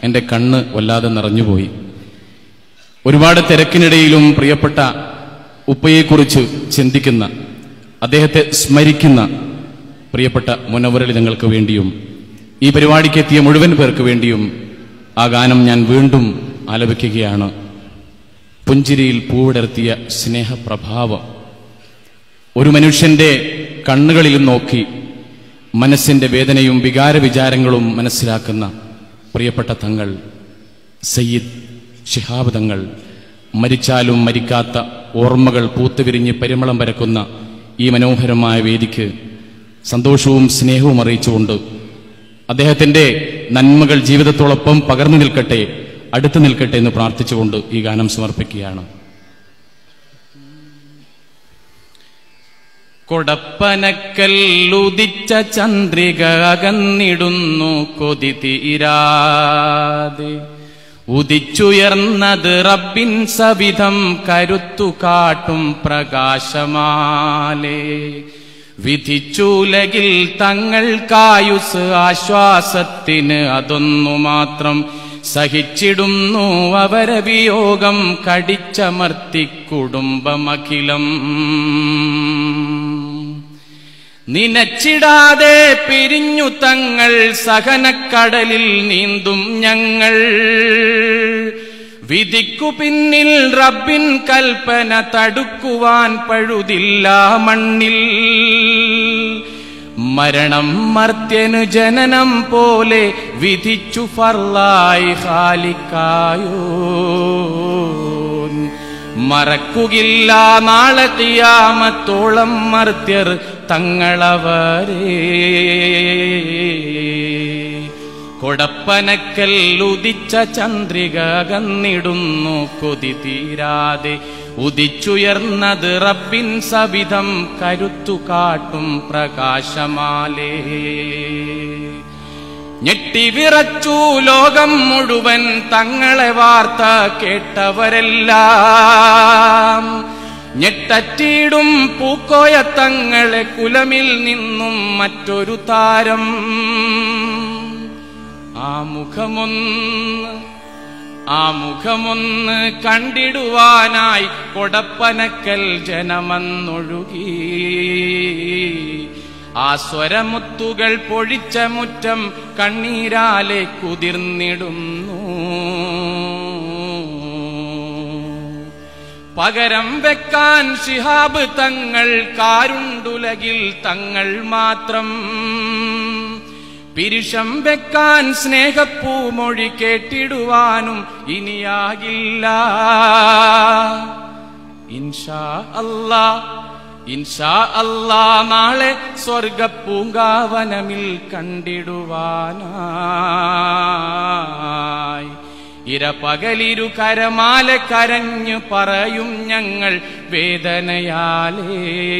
എൻ്റെ കണ്ണ് വല്ലാതെ നിറഞ്ഞുപോയി ഒരുപാട് തിരക്കിനിടയിലും പ്രിയപ്പെട്ട ഉപ്പയെക്കുറിച്ച് ചിന്തിക്കുന്ന അദ്ദേഹത്തെ സ്മരിക്കുന്ന പ്രിയപ്പെട്ട മുനവരളി നിങ്ങൾക്ക് വേണ്ടിയും ഈ പരിപാടിക്ക് എത്തിയ മുഴുവൻ പേർക്ക് വേണ്ടിയും ആ ഗാനം ഞാൻ വീണ്ടും ആലപിക്കുകയാണ് പുഞ്ചിരിയിൽ പൂവിടർത്തിയ സ്നേഹപ്രഭാവം ഒരു മനുഷ്യന്റെ കണ്ണുകളിലും നോക്കി മനസ്സിന്റെ വേദനയും വികാര വിചാരങ്ങളും മനസ്സിലാക്കുന്ന പ്രിയപ്പെട്ട തങ്ങൾ സയ്യിദ് ശിഹാബ് തങ്ങൾ മരിച്ചാലും മരിക്കാത്ത ഓർമ്മകൾ പൂത്തുവിരിഞ്ഞ് പരിമളം പരക്കുന്ന ഈ മനോഹരമായ വേദിക്ക് സന്തോഷവും സ്നേഹവും അറിയിച്ചുകൊണ്ട് അദ്ദേഹത്തിന്റെ നന്മകൾ ജീവിതത്തോടൊപ്പം പകർന്നു നിൽക്കട്ടെ അടുത്തു നിൽക്കട്ടെ എന്ന് പ്രാർത്ഥിച്ചുകൊണ്ട് ഈ ഗാനം സമർപ്പിക്കുകയാണ് കൊടപ്പനക്കല്ലുദിച്ച ചന്ദ്രിക അകന്നിടുന്നു കൊതി തീരാതെ ഉദിച്ചുയർന്നത് റബ്ബിൻ സവിധം കരുത്തു കാട്ടും പ്രകാശമാലേ വിധിച്ചുലകിൽ തങ്ങൾക്കായുസ് ആശ്വാസത്തിന് അതൊന്നു മാത്രം സഹിച്ചിടുന്നു അവരെ വിയോഗം കടിച്ചമർത്തി കുടുംബമഖിലം നിനച്ചിടാതെ പിരിഞ്ഞു തങ്ങൾ സഹനക്കടലിൽ നീന്തും ഞങ്ങൾ വിധിക്കു പിന്നിൽ റബ്ബിൻ കൽപ്പന തടുക്കുവാൻ പഴുതില്ല മണ്ണിൽ മരണം മർത്യനു ജനനം പോലെ വിധിച്ചു ഫർലായി ഹാലിക്കായോ മറക്കുകില്ല നാളെ കിയാമത്തോളം മർത്യർ തങ്ങളവരേ കൊടപ്പനക്കൽ ഉദിച്ച ചന്ദ്രിക അകന്നിടുന്നു കൊതി തീരാതെ ഉദിച്ചുയർന്നത് റബ്ബിൻ സവിധം കരുത്തു കാട്ടും പ്രകാശമാലേ ഞെട്ടിവിറച്ചു ലോകം മുഴുവൻ തങ്ങളെ വാർത്ത കേട്ടവരെല്ലാം ഞെട്ടറ്റിയിടും പൂക്കോയ തങ്ങളെ കുലമിൽ നിന്നും മറ്റൊരു താരം ആ മുഖമൊന്ന് ആ മുഖമൊന്ന് കണ്ടിടുവാനായി കൊടപ്പനക്കൽ ജനമന്നൊഴുകി ആ സ്വരമുത്തുകൾ പൊഴിച്ച മുറ്റം കണ്ണീരാലെ കുതിർന്നിടുന്നു പകരം വെക്കാൻ ശിഹാബ് തങ്ങൾ കാരുണ്ടുലകിൽ തങ്ങൾ മാത്രം പിരിഷം വെക്കാൻ സ്നേഹപ്പൂമൊഴി കേട്ടിടുവാനും ഇനിയാകില്ല ഇൻഷാ അല്ലാ ഇൻഷാ അല്ലാ നാളെ സ്വർഗപ്പൂങ്കാവനമിൽ കണ്ടിടുവാനായി ഇരപകലിരു കരമാല കരഞ്ഞു പറയും ഞങ്ങൾ വേദനയാലേ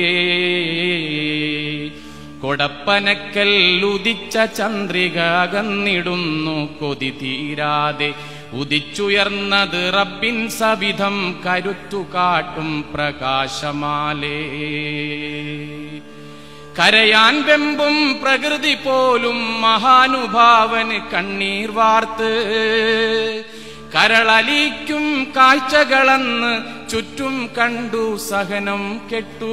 കൊടപ്പനക്കൽ ഉദിച്ച ചന്ദ്രിക അകന്നിടുന്നു കൊതി തീരാതെ ഉദിച്ചുയർന്നത് റബ്ബിൻ സവിധം കരുത്തു കാട്ടും പ്രകാശമാലേ കരയാൻ വെമ്പും പ്രകൃതി പോലും മഹാനുഭാവന് കണ്ണീർ വാർത്ത് കരളലിക്കും കാഴ്ചകളന്ന് ചുറ്റും കണ്ടു സഹനം കെട്ടു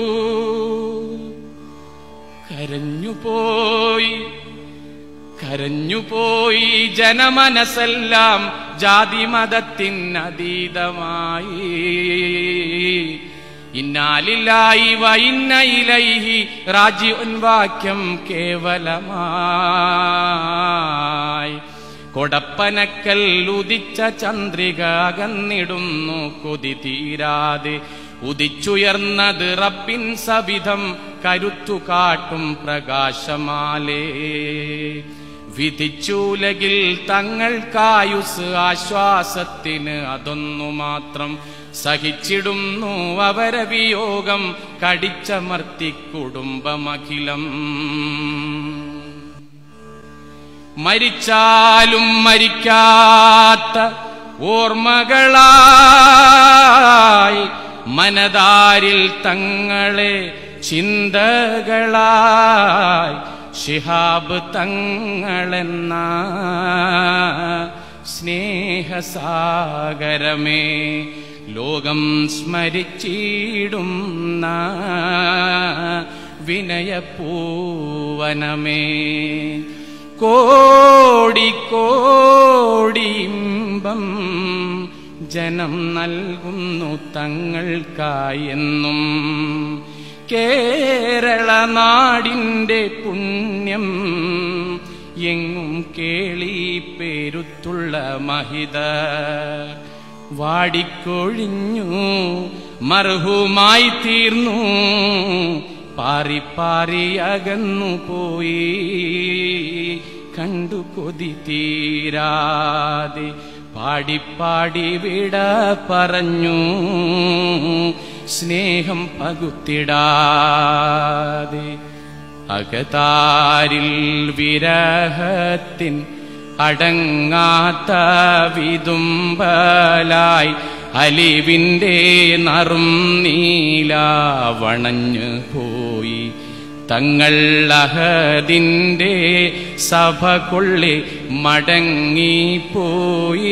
കരഞ്ഞുപോയി കരഞ്ഞുപോയി ജനമനസ്സെല്ലാം ജാതി മതത്തിനതീതമായി ഇന്നാലില്ലായി വൈന്ന ഇലൈഹി രാജ്യൻ വാക്യം കേവലമായി കൊടപ്പനക്കൽ ഉദിച്ച ചന്ദ്രിക അകന്നിടുന്നു കൊതി തീരാതെ ഉദിച്ചുയർന്നത് റബ്ബിൻ സവിധം കരുത്തു കാട്ടും പ്രകാശമാലേ വിധിച്ചൂലകിൽ തങ്ങൾക്കായുസ് ആശ്വാസത്തിന് അതൊന്നു മാത്രം സഹിച്ചിടുന്നു അവരെ വിയോഗം കടിച്ചമർത്തി കുടുംബമഖിലം മരിച്ചാലും മരിക്കാത്ത ഓർമ്മകളായി മനതാരിൽ തങ്ങളെ ചിന്തകളായി ശിഹാബ് തങ്ങളെന്ന സ്നേഹസാഗരമേ ലോകം സ്മരിച്ചിടും വിനയപൂവനമേ കോടി കോടിയിമ്പം ജനം നൽകുന്നു തങ്ങൾക്കായെന്നും കേരള നാടിൻ്റെ പുണ്യം എങ്ങും കേളി പേരുത്തുള്ള മഹിത വാടിക്കൊഴിഞ്ഞു മർഹുമായി തീർന്നു പാറി പാറി അകന്നു പോയി കണ്ടു കൊതി തീരാതെ പാടിപ്പാടി വിട പറഞ്ഞു സ്നേഹം പകുത്തിടാതെ അകതാരിൽ വിരഹത്തിൻ അടങ്ങാത്ത വിതുമ്പലായി അലിവിൻ്റെ നറും നീലാവണഞ്ഞു പോയി തങ്ങൾ അഹദിൻ്റെ സഭ കൊള്ളി മടങ്ങിപ്പോയി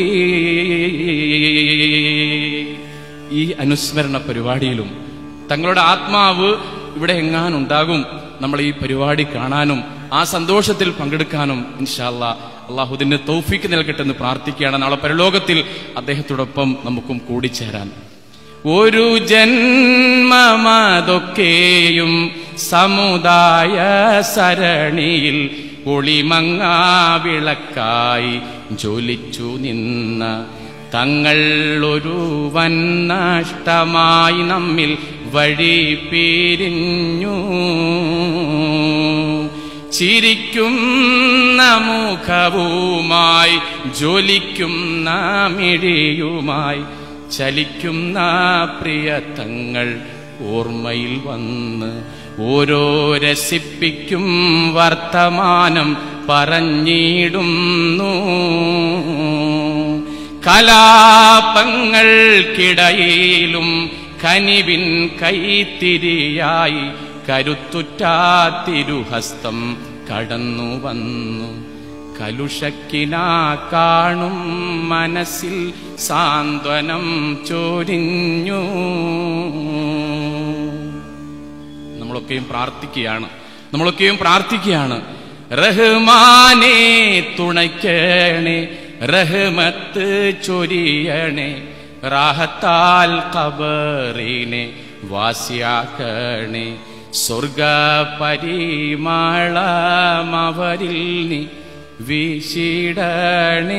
ഈ അനുസ്മരണ പരിപാടിയിലും തങ്ങളുടെ ആത്മാവ് ഇവിടെ എങ്ങാനുണ്ടാകും നമ്മൾ ഈ പരിപാടി കാണാനും ആ സന്തോഷത്തിൽ പങ്കെടുക്കാനും ഇൻഷാല്ല അള്ളാഹുദിന്റെ തൗഫീക്ക് നൽകട്ടെ എന്ന് പ്രാർത്ഥിക്കുകയാണ് നാളെ പരലോകത്തിൽ അദ്ദേഹത്തോടൊപ്പം നമുക്കും കൂടിച്ചേരാൻ ഒരു ജന്മമതൊക്കെയും സമുദായ സരണിയിൽ ഒളിമങ്ങാ വിളക്കായി ജ്വലിച്ചു നിന്ന തങ്ങൾ ഒരു വൻ നഷ്ടമായി നമ്മിൽ വഴി പിരിഞ്ഞു ചിരിക്കുന്ന മുഖവുമായി ജ്വലിക്കുന്ന മിഴിയുമായി ചലിക്കുന്ന പ്രിയതങ്ങൾ ഓർമ്മയിൽ വന്ന് ഓരോ രസിപ്പിക്കും വർത്തമാനം പറഞ്ഞിടുന്നു കലാപങ്ങൾക്കിടയിലും കനിവിൻ കൈത്തിരിയായി കരുത്തുറ്റാത്തിരുഹസ്തം കടന്നു വന്നു കലുഷക്കിനാ കാണും മനസ്സിൽ സാന്ത്വനം ചോരിഞ്ഞു നമ്മളൊക്കെയും പ്രാർത്ഥിക്കുകയാണ് നമ്മളൊക്കെയും പ്രാർത്ഥിക്കുകയാണ് റഹ്മാനെ തുണയ്ക്കണേ റഹ്മത്ത് ചൊരിയണേ റാഹത്താൽ കബറിനെ വാസ്യാക്കണേ സ്വർഗ പരിമളമവരിൽ നീ വീശിടണേ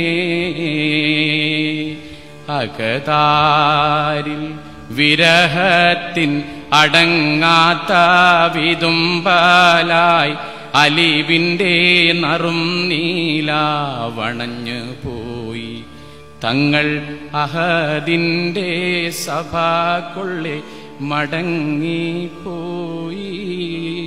അകതാരിൽ വിരഹത്തിൻ അടങ്ങാത്ത വിതുമ്പലായി അലിവിൻ്റെ നറും നീലാവണഞ്ഞു പോയി തങ്ങൾ അഹദിൻ്റെ സഭ കൊള്ളെ മടങ്ങിപ്പോയി